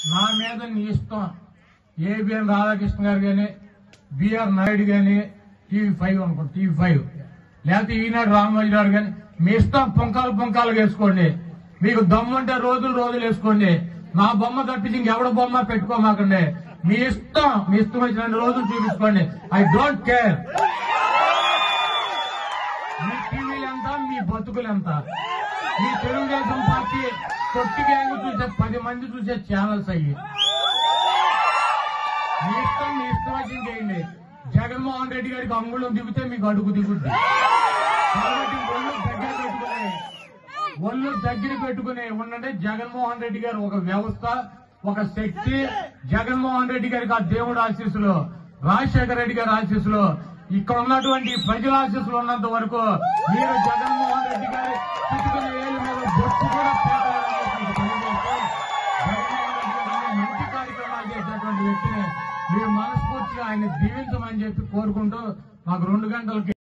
నా మీద నీ ఇష్టం ఏబిఎన్ రాధాకృష్ణ గారు గాని బిఆర్ నాయుడు గాని టీవీ ఫైవ్ అనుకోండి టీవీ ఫైవ్ లేకపోతే ఈనాడు రామోజీ గారు గాని మీ ఇష్టం పుంకాలు పుంకాలు వేసుకోండి మీకు దమ్ముంటే రోజులు రోజులు వేసుకోండి నా బొమ్మ తప్పించి ఇంకెవడ బొమ్మ పెట్టుకోమాకండి మీ ఇష్టం మీ ఇష్టం వచ్చిన రోజులు చూపించుకోండి ఐ డోంట్ కేర్ మీ టీవీలు ఎంత మీ బతుకులు ఎంత మీ తెలుగుదేశం పార్టీ కొట్టి గ్యాంగ్ చూసే పది మంది చూసే ఛానల్స్ అయ్యి మీ ఇష్టం మీ ఇష్టం వచ్చింది చేయండి జగన్మోహన్ రెడ్డి గారికి అంగుళం దిగితే మీకు అడుగు దిగుద్ది కాబట్టి ఒళ్ళు దగ్గర పెట్టుకుని ఒళ్ళు దగ్గర పెట్టుకుని ఉండండి జగన్మోహన్ రెడ్డి గారు ఒక వ్యవస్థ ఒక శక్తి జగన్మోహన్ రెడ్డి గారికి ఆ దేవుడు ఆశీస్సులు రాజశేఖర రెడ్డి గారి ఆశీస్సులు ఇక్కడ ఉన్నటువంటి ప్రజల ఆశీస్సులు ఉన్నంత వరకు మీరు జగన్మోహన్ రెడ్డి గారి చుట్టుకునే ఏళ్ళ మీద బొట్టు కూడా పోతారని చెప్పి తెలియజేస్తూ, జగన్మోహన్ రెడ్డి గారు మంచి కార్యక్రమాలు చేసేటువంటి వ్యక్తిని మీరు మనస్ఫూర్తిగా ఆయన దీవించమని చెప్పి కోరుకుంటూ మాకు రెండు గంటలకి